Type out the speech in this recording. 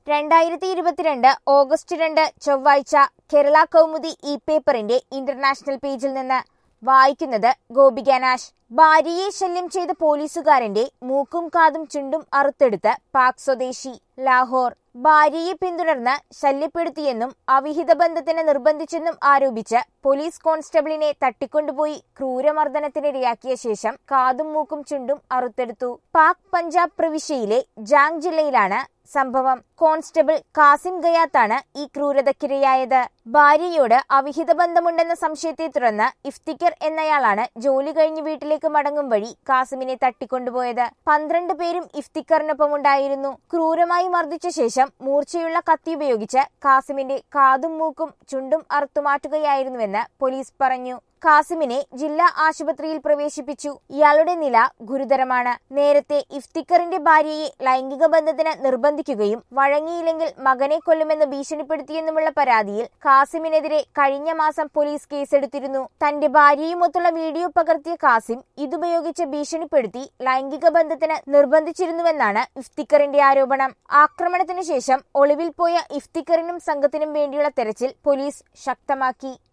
രണ്ടായിരത്തി ഇരുപത്തിരണ്ട് ഓഗസ്റ്റ് രണ്ട് ചൊവ്വാഴ്ച കേരള കൗമുദി ഇ പേപ്പറിന്റെ ഇന്റർനാഷണൽ പേജിൽ നിന്ന് വായിക്കുന്നത് ഗോപികാനാശ് ഭാര്യയെ ശല്യം ചെയ്ത പോലീസുകാരന്റെ മൂക്കും കാതും ചുണ്ടും അറുത്തെടുത്ത് പാക് സ്വദേശി ലാഹോർ ഭാര്യയെ പിന്തുടർന്ന് ശല്യപ്പെടുത്തിയെന്നും അവിഹിത ബന്ധത്തിന് നിർബന്ധിച്ചെന്നും ആരോപിച്ച് പോലീസ് കോൺസ്റ്റബിളിനെ തട്ടിക്കൊണ്ടുപോയി ക്രൂരമർദ്ദനത്തിനിരയാക്കിയ ശേഷം കാതും മൂക്കും ചുണ്ടും അറുത്തെടുത്തു പാക് പഞ്ചാബ് പ്രവിശ്യയിലെ ജാങ് ജില്ലയിലാണ് സംഭവം കോൺസ്റ്റബിൾ കാസിം ഗയാത്താണ് ഈ ക്രൂരതയ്ക്കിരയായത് ഭാര്യയോട് അവിഹിത ബന്ധമുണ്ടെന്ന സംശയത്തെ തുടർന്ന് ഇഫ്തിക്കർ എന്നയാളാണ് ജോലി കഴിഞ്ഞ് വീട്ടിലേക്ക് മടങ്ങും വഴി കാസിമിനെ തട്ടിക്കൊണ്ടുപോയത് പന്ത്രണ്ട് പേരും ഇഫ്തിക്കറിനൊപ്പമുണ്ടായിരുന്നു ക്രൂരമായി മർദ്ദിച്ച ശേഷം മൂർച്ചയുള്ള കത്തി ഉപയോഗിച്ച് കാസിമിന്റെ കാതും മൂക്കും ചുണ്ടും അറുത്തുമാറ്റുകയായിരുന്നുവെന്ന് പോലീസ് പറഞ്ഞു കാസിമിനെ ജില്ലാ ആശുപത്രിയിൽ പ്രവേശിപ്പിച്ചു ഇയാളുടെ നില ഗുരുതരമാണ് നേരത്തെ ഇഫ്തിക്കറിന്റെ ഭാര്യയെ ലൈംഗിക ബന്ധത്തിന് നിർബന്ധിക്കുകയും വഴങ്ങിയില്ലെങ്കിൽ മകനെ കൊല്ലുമെന്ന് ഭീഷണിപ്പെടുത്തിയെന്നുമുള്ള പരാതിയിൽ കാസിമിനെതിരെ കഴിഞ്ഞ മാസം പോലീസ് കേസെടുത്തിരുന്നു തന്റെ ഭാര്യയുമൊത്തുള്ള വീഡിയോ പകർത്തിയ കാസിം ഇതുപയോഗിച്ച് ഭീഷണിപ്പെടുത്തി ലൈംഗിക ബന്ധത്തിന് നിർബന്ധിച്ചിരുന്നുവെന്നാണ് ഇഫ്തിക്കറിന്റെ ആരോപണം ആക്രമണത്തിനു ശേഷം ഒളിവിൽ പോയ ഇഫ്തിക്കറിനും സംഘത്തിനും വേണ്ടിയുള്ള തെരച്ചിൽ പോലീസ് ശക്തമാക്കി